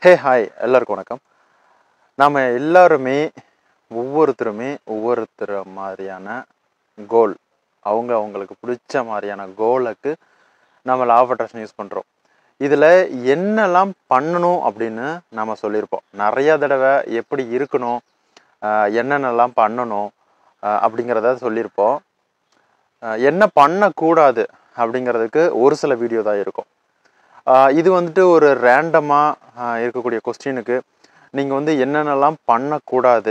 hey hi எல்லாருக்கும் வணக்கம் நாம் எல்லாருமே ஒவ்வொருத்தருமே ஒவ்வொருத்தர் மாதிரியான கோல் அவங்க அவங்களுக்கு பிடிச்ச மாதிரியான கோலுக்கு நம்ம லா ஆஃப் அட்ராக்ஷன் யூஸ் பண்ணுறோம் இதில் என்னெல்லாம் பண்ணணும் அப்படின்னு நம்ம சொல்லியிருப்போம் நிறைய தடவை எப்படி இருக்கணும் ஆஹ் என்னென்னலாம் பண்ணணும் ஆஹ் அப்படிங்கிறத சொல்லியிருப்போம் ஆஹ் என்ன பண்ணக்கூடாது அப்படிங்கிறதுக்கு ஒரு சில வீடியோ தான் இருக்கும் ஆஹ் இது வந்துட்டு ஒரு ரேண்டமாக இருக்கக்கூடிய கொஸ்டினுக்கு நீங்கள் வந்து என்னென்னலாம் பண்ணக்கூடாது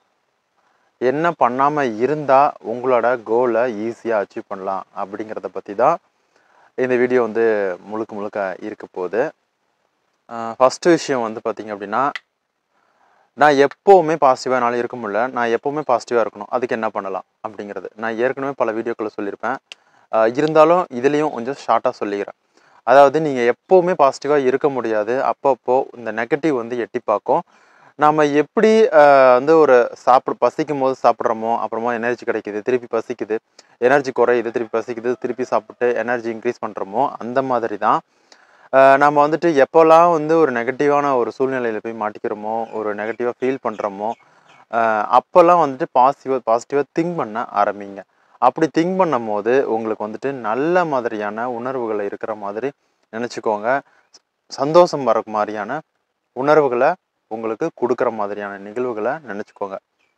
என்ன பண்ணாமல் இருந்தால் உங்களோட கோலை ஈஸியாக அச்சீவ் பண்ணலாம் அப்படிங்கிறத பற்றி தான் இந்த வீடியோ வந்து முழுக்க முழுக்க இருக்க போகுது ஃபஸ்ட்டு விஷயம் வந்து பார்த்திங்க அப்படின்னா நான் எப்போவுமே பாசிட்டிவாக என்னால் இருக்க முடியல நான் எப்போவுமே பாசிட்டிவாக இருக்கணும் அதுக்கு என்ன பண்ணலாம் அப்படிங்கிறது நான் ஏற்கனவே பல வீடியோக்களில் சொல்லியிருப்பேன் ஆஹ் இருந்தாலும் இதுலேயும் கொஞ்சம் ஷார்ட்டாக சொல்லிக்கிறேன் அதாவது நீங்கள் எப்போவுமே பாசிட்டிவாக இருக்க முடியாது அப்பப்போ இந்த நெகட்டிவ் வந்து எட்டி பார்க்கும் நாம் எப்படி ஆஹ் வந்து ஒரு சாப்பிட பசிக்கும் போது சாப்பிட்றோமோ அப்புறமா எனர்ஜி கிடைக்குது திருப்பி பசிக்குது எனர்ஜி குறையுது திருப்பி பசிக்குது திருப்பி சாப்பிட்டு எனர்ஜி இன்க்ரீஸ் பண்ணுறோமோ அந்த மாதிரி தான் ஆஹ் நம்ம வந்துட்டு எப்போல்லாம் வந்து ஒரு நெகட்டிவான ஒரு சூழ்நிலையில் போய் மாட்டிக்கிறோமோ ஒரு நெகட்டிவாக ஃபீல் பண்ணுறோமோ அப்போல்லாம் வந்துட்டு பாசிட்டிவாக பாசிட்டிவாக திங்க் பண்ண ஆரம்பிங்க அப்படி திங்க் பண்ணும் போது உங்களுக்கு வந்துட்டு நல்ல மாதிரியான உணர்வுகள் இருக்கிற மாதிரி நினச்சிக்கோங்க சந்தோஷம் வர மாதிரியான உணர்வுகளை உங்களுக்கு கொடுக்குற மாதிரியான நிகழ்வுகளை நினச்சிக்கோங்க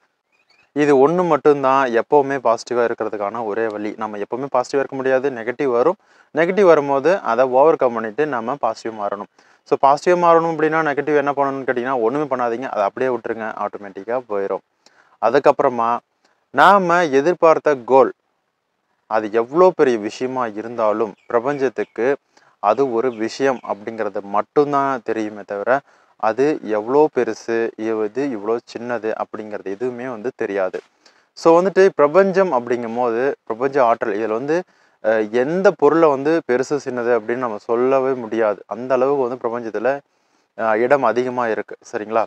இது ஒன்று மட்டும்தான் எப்போவுமே பாசிட்டிவாக இருக்கிறதுக்கான ஒரே வழி நம்ம எப்போவுமே பாசிட்டிவாக இருக்க முடியாது நெகட்டிவ் வரும் நெகட்டிவ் வரும்போது அதை ஓவர் கம் பண்ணிவிட்டு நம்ம பாசிட்டிவ் மாறணும் ஸோ பாசிட்டிவ் மாறணும் அப்படின்னா நெகட்டிவ் என்ன பண்ணணும்னு கேட்டிங்கன்னா ஒன்றுமே பண்ணாதீங்க அதை அப்படியே விட்டுருங்க ஆட்டோமேட்டிக்காக போயிடும் அதுக்கப்புறமா நாம் எதிர்பார்த்த கோல் அது எவ்வளோ பெரிய விஷயமா இருந்தாலும் பிரபஞ்சத்துக்கு அது ஒரு விஷயம் அப்படிங்கிறது மட்டும்தான் தெரியுமே தவிர அது எவ்வளோ பெருசு இது இவ்வளோ சின்னது அப்படிங்கிறது எதுவுமே வந்து தெரியாது ஸோ வந்துட்டு பிரபஞ்சம் அப்படிங்கும் போது பிரபஞ்ச ஆற்றல் இதில் வந்து அஹ், எந்த பொருளை வந்து பெருசு சின்னது அப்படின்னு நம்ம சொல்லவே முடியாது அந்த அளவுக்கு வந்து பிரபஞ்சத்தில் அஹ், இடம் அதிகமாக இருக்குது சரிங்களா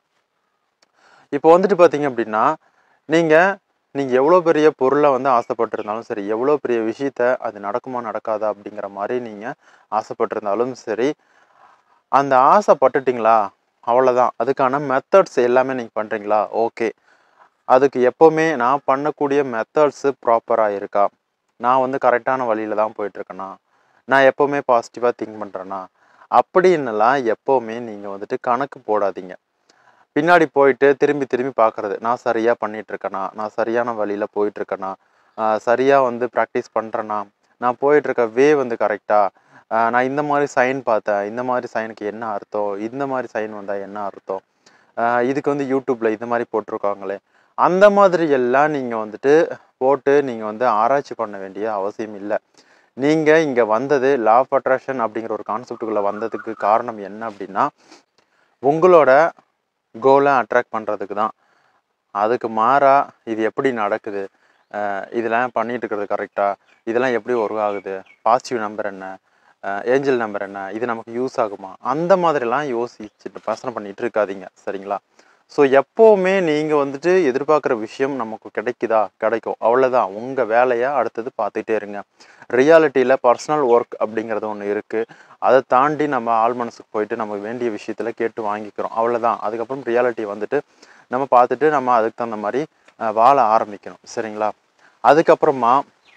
இப்போ வந்துட்டு பார்த்தீங்க அப்படின்னா நீங்கள் நீங்கள் எவ்வளோ பெரிய பொருளை வந்து ஆசைப்பட்டிருந்தாலும் சரி எவ்வளோ பெரிய விஷயத்த அது நடக்குமா நடக்காதா அப்படிங்கிற மாதிரி நீங்கள் ஆசைப்பட்டிருந்தாலும் சரி அந்த ஆசைப்பட்டுட்டிங்களா அவ்வளோதான் அதுக்கான மெத்தட்ஸ் எல்லாமே நீங்கள் பண்ணுறீங்களா ஓகே அதுக்கு எப்போவுமே நான் பண்ணக்கூடிய மெத்தட்ஸு ப்ராப்பராக இருக்கா நான் வந்து கரெக்டான வழியில் தான் போயிட்டுருக்கேனா நான் எப்போவுமே பாசிட்டிவாக திங்க் பண்ணுறேன்னா அப்படின்னுலாம் எப்போவுமே நீங்கள் வந்துட்டு கணக்கு போடாதீங்க பின்னாடி போயிட்டு திரும்பி திரும்பி பார்க்குறது நான் சரியாக பண்ணிகிட்ருக்கேனா நான் சரியான வழியில் போயிட்டுருக்கேனா சரியாக வந்து ப்ராக்டிஸ் பண்ணுறேனா நான் போயிட்டுருக்க வே வந்து கரெக்டாக நான் இந்த மாதிரி சைன் பார்த்தேன் இந்த மாதிரி சைனுக்கு என்ன அர்த்தம் இந்த மாதிரி சைன் வந்தால் என்ன அர்த்தம் ஆஹ் இதுக்கு வந்து யூடியூப்பில் இந்த மாதிரி போட்டிருக்காங்களே அந்த மாதிரி எல்லாம் நீங்கள் வந்துட்டு போட்டு நீங்கள் வந்து ஆராய்ச்சி பண்ண வேண்டிய அவசியம் இல்லை நீங்கள் இங்கே வந்தது லா ஆஃப் அட்ராக்ஷன் அப்படிங்கிற ஒரு கான்செப்டுக்குள்ளே வந்ததுக்கு காரணம் என்ன அப்படின்னா உங்களோட கோலை அட்ராக்ட் பண்ணுறதுக்கு தான் அதுக்கு மாறா இது எப்படி நடக்குது அஹ் இதெல்லாம் பண்ணிட்டு இருக்கிறது கரெக்டாக இதெல்லாம் எப்படி ஒர்க் ஆகுது பாசிட்டிவ் நம்பர் என்ன ஏஞ்சல் நம்பர் என்ன இது நமக்கு யூஸ் ஆகுமா அந்த மாதிரிலாம் யோசிச்சுட்டு பசனை பண்ணிட்டு இருக்காதீங்க சரிங்களா ஸோ எப்போவுமே நீங்கள் வந்துட்டு எதிர்பார்க்குற விஷயம் நமக்கு கிடைக்குதா கிடைக்கும் அவ்வளோதான் உங்கள் வேலையை அடுத்தது பார்த்துட்டே இருங்க ரியாலிட்டியில் பர்சனல் ஒர்க் அப்படிங்கிறது ஒன்று இருக்குது அதை தாண்டி நம்ம ஆள் மனசுக்கு போயிட்டு நம்ம வேண்டிய விஷயத்தில் கேட்டு வாங்கிக்கிறோம் அவ்வளோதான் அதுக்கப்புறம் ரியாலிட்டி வந்துட்டு நம்ம பார்த்துட்டு நம்ம அதுக்கு தகுந்த மாதிரி அஹ், வாழ ஆரம்பிக்கணும் சரிங்களா அதுக்கப்புறமா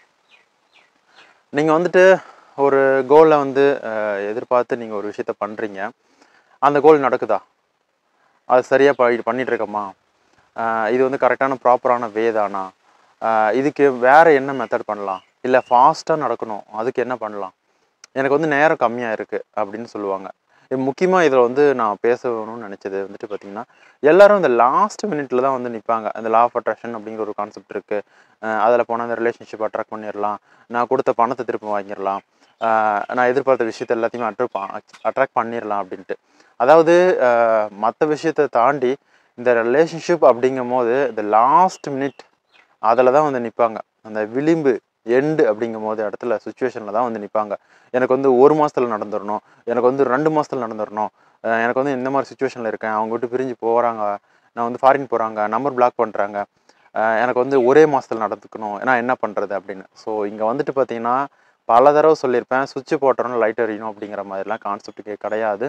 நீங்கள் வந்துட்டு ஒரு கோலை வந்து அஹ், எதிர்பார்த்து நீங்கள் ஒரு விஷயத்த பண்ணுறீங்க அந்த கோல் நடக்குதா அது சரியாக ப பண்ணிட்டு இருக்கோமா அஹ், இது வந்து கரெக்டான ப்ராப்பரான வே தானா அஹ், இதுக்கு வேறு என்ன மெத்தட் பண்ணலாம் இல்லை ஃபாஸ்ட்டாக நடக்கணும் அதுக்கு என்ன பண்ணலாம் எனக்கு வந்து நேரம் கம்மியாக இருக்குது அப்படின்னு சொல்லுவாங்க முக்கியமாக இதில் வந்து நான் பேசணும்னு நினச்சது வந்துட்டு பார்த்திங்கன்னா எல்லாரும் இந்த லாஸ்ட் மினிட்ல தான் வந்து நிற்பாங்க அந்த லா ஆஃப் அட்ராக்ஷன் அப்படிங்கிற ஒரு கான்செப்ட் இருக்குது அதில் போனால் அந்த ரிலேஷன்ஷிப் அட்ராக்ட் பண்ணிடலாம் நான் கொடுத்த பணத்தை திருப்பி வாங்கிடலாம் ஆஹ் நான் எதிர்பார்த்த விஷயத்த எல்லாத்தையுமே அட்ராக்ட் அட்ராக்ட் பண்ணிடலாம் அப்படின்ட்டு அதாவது மற்ற விஷயத்தை தாண்டி இந்த ரிலேஷன்ஷிப் அப்படிங்கும் போது இந்த லாஸ்ட் மினிட் அதில் தான் வந்து நிற்பாங்க அந்த விளிம்பு எண்டு அப்படிங்கும் போது இடத்துல சுச்சுவேஷனில் தான் வந்து நிற்பாங்க எனக்கு வந்து ஒரு மாதத்தில் நடந்துடணும் எனக்கு வந்து ரெண்டு மாதத்தில் நடந்துடணும் அஹ் எனக்கு வந்து இந்த மாதிரி சுச்சுவேஷனில் இருக்கேன் அவங்க விட்டு பிரிஞ்சு போகிறாங்க நான் வந்து ஃபாரின் போகிறாங்க நம்பர் பிளாக் பண்ணுறாங்க எனக்கு வந்து ஒரே மாதத்தில் நடந்துக்கணும் நான் என்ன பண்ணுறது அப்படின்னு ஸோ இங்கே வந்துட்டு பார்த்தீங்கன்னா பல தடவை சொல்லியிருப்பேன் சுவிட்ச் போட்டோன்னு லைட் எறியணும் அப்படிங்கிற மாதிரிலாம் கான்செப்ட்டுக்கே கிடையாது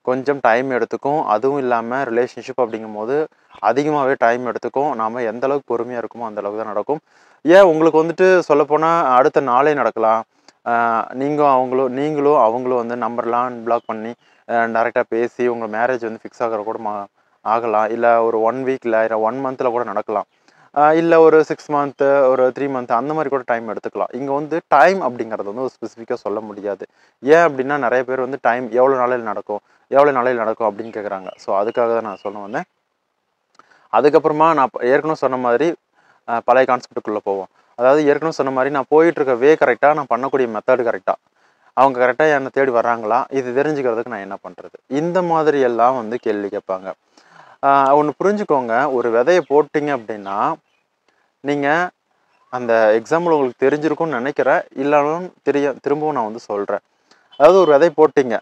கொஞ்சம் டைம் எடுத்துக்கும் அதுவும் இல்லாமல் ரிலேஷன்ஷிப் அப்படிங்கும்போது அதிகமாகவே டைம் எடுத்துக்கும் நாம் எந்த அளவுக்கு பொறுமையாக இருக்குமோ அந்த அளவுக்கு தான் நடக்கும் ஏன் உங்களுக்கு வந்துட்டு சொல்லப்போனால் அடுத்த நாளே நடக்கலாம் நீங்கள் அவங்களும் நீங்களும் அவங்களும் வந்து நம்பர்லாம் பிளாக் பண்ணி டேரெக்டாக பேசி உங்கள் மேரேஜ் வந்து ஃபிக்ஸ் ஆகிற கூட மா ஆகலாம் இல்லை ஒரு ஒன் வீக்கில் இல்லை ஒன் மந்தில் கூட நடக்கலாம் இல்லை ஒரு சிக்ஸ் மந்த்து ஒரு த்ரீ மந்த் அந்த மாதிரி கூட டைம் எடுத்துக்கலாம் இங்கே வந்து டைம் அப்படிங்கிறது வந்து ஒரு ஸ்பெசிஃபிக்காக சொல்ல முடியாது ஏன் அப்படின்னா நிறைய பேர் வந்து டைம் எவ்வளோ நாளையில் நடக்கும் எவ்வளோ நாளையில் நடக்கும் அப்படின்னு கேட்குறாங்க ஸோ அதுக்காக தான் நான் சொல்ல வந்தேன் அதுக்கப்புறமா நான் இப்ப ஏற்கனவே சொன்ன மாதிரி அஹ், பழைய கான்செப்ட்டுக்குள்ளே போவோம் அதாவது ஏற்கனவே சொன்ன மாதிரி நான் போயிட்டு இருக்க வே கரெக்டாக நான் பண்ணக்கூடிய மெத்தடு கரெக்டாக அவங்க கரெக்டாக என்னை தேடி வர்றாங்களா இது தெரிஞ்சுக்கிறதுக்கு நான் என்ன பண்ணுறது இந்த மாதிரி எல்லாம் வந்து கேள்வி கேட்பாங்க ஒன்று புரிஞ்சுக்கோங்க ஒரு விதையை போட்டிங்க அப்படின்னா நீங்கள் அந்த எக்ஸாம்பிள் உங்களுக்கு தெரிஞ்சிருக்கும்னு நினைக்கிறேன் இல்லைனாலும் தெரிய திரும்பவும் நான் வந்து சொல்கிறேன் அதாவது ஒரு விதை போட்டிங்க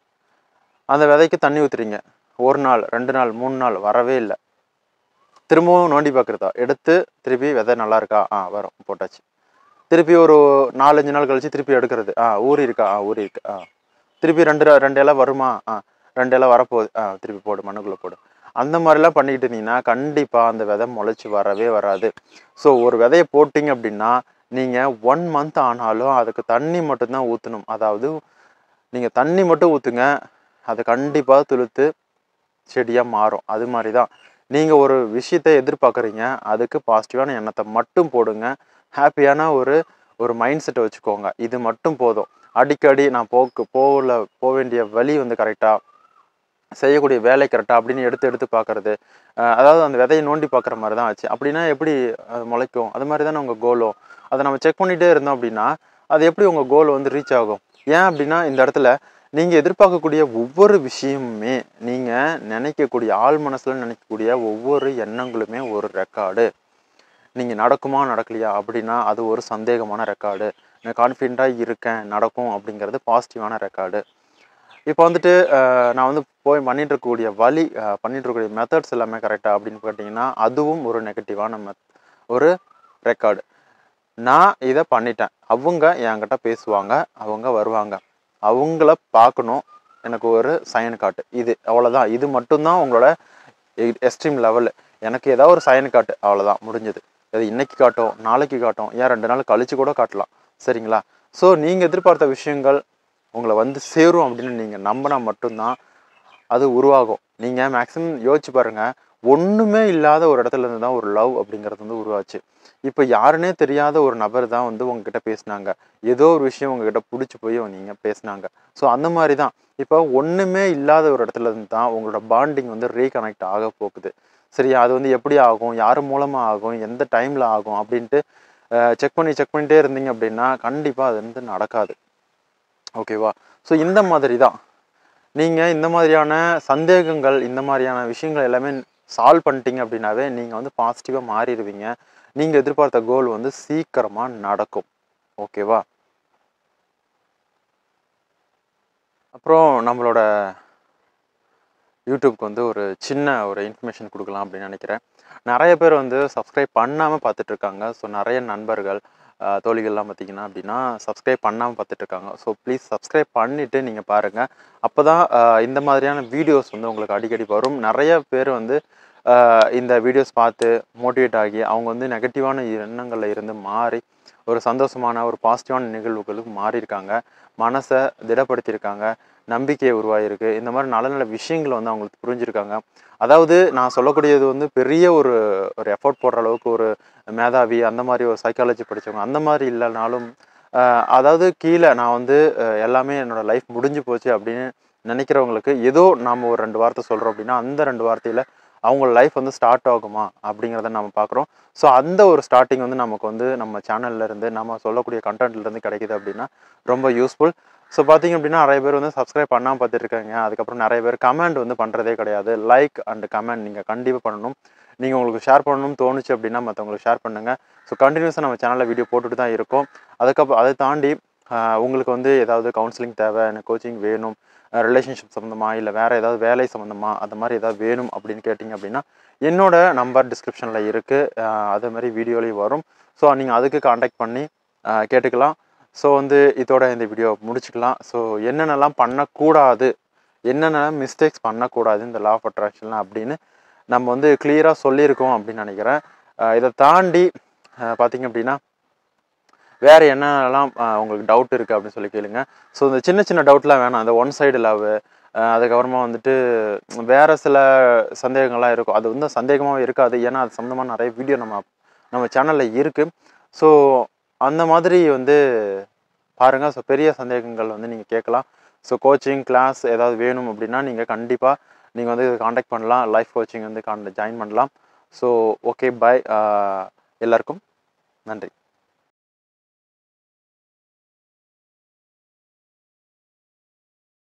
அந்த விதைக்கு தண்ணி ஊற்றுறீங்க ஒரு நாள் ரெண்டு நாள் மூணு நாள் வரவே இல்லை திரும்பவும் நோண்டி பார்க்குறதா எடுத்து திருப்பி விதை நல்லா இருக்கா ஆ வரும் போட்டாச்சு திருப்பி ஒரு நாலஞ்சு நாள் கழிச்சு திருப்பி எடுக்கிறது ஆ ஊறி இருக்கா ஆ ஊறி இருக்கு ஆ திருப்பி ரெண்டு ர- ரெண்டு இலை வருமா ஆ ரெண்டு இலை வரப்போகுது ஆ திருப்பி போடு மண்ணுக்குள்ளே போடு அந்த மாதிரிலாம் பண்ணிக்கிட்டு இருந்தீங்கன்னா கண்டிப்பாக அந்த விதை முளைச்சி வரவே வராது ஸோ ஒரு விதையை போட்டிங்க அப்படின்னா நீங்கள் ஒன் மந்த் ஆனாலும் அதுக்கு தண்ணி மட்டும்தான் ஊற்றணும் அதாவது நீங்கள் தண்ணி மட்டும் ஊற்றுங்க அது கண்டிப்பாக துளுத்து செடியாக மாறும் அது மாதிரி தான் நீங்கள் ஒரு விஷயத்தை எதிர்பார்க்குறீங்க அதுக்கு பாசிட்டிவான எண்ணத்தை மட்டும் போடுங்க ஹாப்பியான ஒரு ஒரு மைண்ட் செட்டை வச்சுக்கோங்க இது மட்டும் போதும் அடிக்கடி நான் போக்கு போகல போக வேண்டிய வழி வந்து கரெக்டாக செய்யக்கூடிய வேலை கரெக்டாக அப்படின்னு எடுத்து எடுத்து பார்க்கறது அஹ் அதாவது அந்த விதையை நோண்டி பார்க்குற மாதிரி தான் ஆச்சு அப்படின்னா எப்படி அது முளைக்கும் அது மாதிரி தானே உங்கள் கோலும் அதை நம்ம செக் பண்ணிகிட்டே இருந்தோம் அப்படின்னா அது எப்படி உங்கள் கோல் வந்து ரீச் ஆகும் ஏன் அப்படின்னா இந்த இடத்துல நீங்கள் எதிர்பார்க்கக்கூடிய ஒவ்வொரு விஷயமுமே நீங்கள் நினைக்கக்கூடிய ஆள் மனசில் நினைக்கக்கூடிய ஒவ்வொரு எண்ணங்களுமே ஒரு ரெக்கார்டு நீங்கள் நடக்குமா நடக்கலையா அப்படின்னா அது ஒரு சந்தேகமான ரெக்கார்டு நான் கான்ஃபிடெண்ட்டாக இருக்கேன் நடக்கும் அப்படிங்கிறது பாசிட்டிவான ரெக்கார்டு இப்போ வந்துட்டு அஹ், நான் வந்து போய் பண்ணிட்டு இருக்கக்கூடிய வழி அஹ், பண்ணிட்டு இருக்கக்கூடிய மெத்தட்ஸ் எல்லாமே கரெக்டாக அப்படின்னு கேட்டிங்கன்னா அதுவும் ஒரு நெகட்டிவான மெத் ஒரு ரெக்கார்டு நான் இதை பண்ணிட்டேன் அவங்க என்கிட்ட பேசுவாங்க அவங்க வருவாங்க அவங்கள பார்க்கணும் எனக்கு ஒரு சைன் காட்டு இது அவ்வளோதான் இது மட்டும்தான் உங்களோட எக்ஸ்ட்ரீம் லெவல் எனக்கு ஏதாவது ஒரு சைன் காட்டு அவ்வளோதான் முடிஞ்சது அது இன்னைக்கு காட்டும் நாளைக்கு காட்டும் ஏன் ரெண்டு நாள் கழிச்சு கூட காட்டலாம் சரிங்களா ஸோ நீங்கள் எதிர்பார்த்த விஷயங்கள் உங்களை வந்து சேரும் அப்படின்னு நீங்கள் நம்பினா மட்டும்தான் அது உருவாகும் நீங்கள் மேக்ஸிமம் யோசிச்சு பாருங்கள் ஒன்றுமே இல்லாத ஒரு இடத்துல இருந்து தான் ஒரு லவ் அப்படிங்கிறது வந்து உருவாச்சு இப்போ யாருன்னே தெரியாத ஒரு நபர் தான் வந்து உங்ககிட்ட பேசினாங்க ஏதோ ஒரு விஷயம் உங்ககிட்ட பிடிச்சி போய் நீங்கள் பேசினாங்க ஸோ அந்த மாதிரி தான் இப்போ ஒன்றுமே இல்லாத ஒரு இடத்துல இருந்து தான் உங்களோட பாண்டிங் வந்து ரீகனெக்ட் ஆக போகுது சரியா அது வந்து எப்படி ஆகும் யார் மூலமாக ஆகும் எந்த டைமில் ஆகும் அப்படின்ட்டு செக் பண்ணி செக் பண்ணிட்டே இருந்தீங்க அப்படின்னா கண்டிப்பாக அது வந்து நடக்காது ஓகேவா ஸோ இந்த மாதிரி தான் நீங்கள் இந்த மாதிரியான சந்தேகங்கள் இந்த மாதிரியான விஷயங்கள் எல்லாமே சால்வ் பண்ணிட்டீங்க அப்படின்னாவே நீங்கள் வந்து பாசிட்டிவாக மாறிடுவீங்க நீங்கள் எதிர்பார்த்த கோல் வந்து சீக்கிரமாக நடக்கும் ஓகேவா அப்புறம் நம்மளோட யூடியூப்க்கு வந்து ஒரு சின்ன ஒரு இன்ஃபர்மேஷன் கொடுக்கலாம் அப்படின்னு நினைக்கிறேன் நிறைய பேர் வந்து சப்ஸ்கிரைப் பண்ணாமல் பார்த்துட்ருக்காங்க ஸோ நிறைய நண்பர்கள் ஆஹ் தோழிகள்லாம் பார்த்தீங்கன்னா அப்படின்னா சப்ஸ்கிரைப் பண்ணாமல் பார்த்துட்ருக்காங்க ஸோ ப்ளீஸ் சப்ஸ்கிரைப் பண்ணிவிட்டு நீங்கள் பாருங்கள் அப்போ தான் இந்த மாதிரியான வீடியோஸ் வந்து உங்களுக்கு அடிக்கடி வரும் நிறைய பேர் வந்து ஆஹ் இந்த வீடியோஸ் பார்த்து மோட்டிவேட் ஆகி அவங்க வந்து நெகட்டிவான எண்ணங்களில் இருந்து மாறி ஒரு சந்தோஷமான ஒரு பாசிட்டிவான நிகழ்வுகளுக்கு மாறியிருக்காங்க மனசை திடப்படுத்தியிருக்காங்க நம்பிக்கை உருவாகிருக்கு இந்த மாதிரி நல்ல நல்ல விஷயங்கள் வந்து அவங்களுக்கு புரிஞ்சிருக்காங்க அதாவது நான் சொல்லக்கூடியது வந்து பெரிய ஒரு ஒரு எஃபோர்ட் போடுற அளவுக்கு ஒரு மேதாவி அந்த மாதிரி ஒரு சைக்காலஜி படித்தவங்க அந்த மாதிரி இல்லைனாலும் ஆஹ் அதாவது கீழே நான் வந்து ஆஹ் எல்லாமே என்னோட லைஃப் முடிஞ்சு போச்சு அப்படின்னு நினைக்கிறவங்களுக்கு ஏதோ நாம் ஒரு ரெண்டு வார்த்தை சொல்கிறோம் அப்படின்னா அந்த ரெண்டு வார்த்தையில் அவங்க லைஃப் வந்து ஸ்டார்ட் ஆகுமா அப்படிங்கிறத நம்ம பார்க்குறோம் ஸோ அந்த ஒரு ஸ்டார்டிங் வந்து நமக்கு வந்து நம்ம சேனல்ல இருந்து நம்ம சொல்லக்கூடிய content ல இருந்து கிடைக்குது அப்படின்னா ரொம்ப யூஸ்ஃபுல் ஸோ பார்த்தீங்க அப்படின்னா நிறைய பேர் வந்து சப்ஸ்கிரைப் பண்ணாமல் பார்த்துட்டு இருக்காங்க அதுக்கப்புறம் நிறைய பேர் கமெண்ட் வந்து பண்ணுறதே கிடையாது லைக் அண்ட் கமெண்ட் நீங்கள் கண்டிப்பாக பண்ணணும் நீங்கள் உங்களுக்கு ஷேர் பண்ணணும்னு தோணுச்சு அப்படின்னா மற்றவங்களுக்கு ஷேர் பண்ணுங்கள் ஸோ கண்டினியூஸாக நம்ம சேனலில் வீடியோ போட்டுட்டு தான் இருக்கோம் அதுக்கப்புறம் அதை தாண்டி ஆஹ் உங்களுக்கு வந்து ஏதாவது கவுன்சிலிங் தேவை எனக்கு கோச்சிங் வேணும் ரிலேஷன்ஷிப் சம்மந்தமா இல்லை வேறு ஏதாவது வேலை சம்மந்தமா அந்த மாதிரி ஏதாவது வேணும் அப்படின்னு கேட்டிங்க அப்படின்னா என்னோட நம்பர் டிஸ்கிரிப்ஷனில் இருக்குது அதே மாதிரி வீடியோலையும் வரும் ஸோ நீங்கள் அதுக்கு காண்டாக்ட் பண்ணி ஆஹ் கேட்டுக்கலாம் ஸோ வந்து இதோட இந்த வீடியோ முடிச்சுக்கலாம் ஸோ என்னென்னலாம் பண்ணக்கூடாது என்னென்ன மிஸ்டேக்ஸ் பண்ணக்கூடாது இந்த லா ஆஃப் அட்ராக்ஷனில் அப்படின்னு நம்ம வந்து கிளியராக சொல்லியிருக்கோம் அப்படின்னு நினைக்கிறேன் அஹ் இதை தாண்டி அஹ் பார்த்தீங்க அப்படின்னா வேறு என்னென்னலாம் அஹ் உங்களுக்கு டவுட் இருக்குது அப்படின்னு சொல்லி கேளுங்க ஸோ இந்த சின்ன சின்ன டவுட்லாம் வேணாம் அந்த ஒன் சைடு லவ் அதுக்கப்புறமா வந்துட்டு வேறு சில சந்தேகங்கள்லாம் இருக்கும் அது வந்து சந்தேகமாகவே இருக்காது ஏன்னா அது சம்மந்தமாக நிறைய வீடியோ நம்ம நம்ம சேனலில் இருக்குது ஸோ அந்த மாதிரி வந்து பாருங்கள் ஸோ பெரிய சந்தேகங்கள் வந்து நீங்கள் கேட்கலாம் ஸோ கோச்சிங் கிளாஸ் ஏதாவது வேணும் அப்படின்னா நீங்கள் கண்டிப்பாக நீங்கள் வந்து காண்டாக்ட் பண்ணலாம் லைஃப் கோச்சிங் வந்து கான் ஜாயின் பண்ணலாம் ஸோ ஓகே பாய் எல்லாருக்கும் நன்றி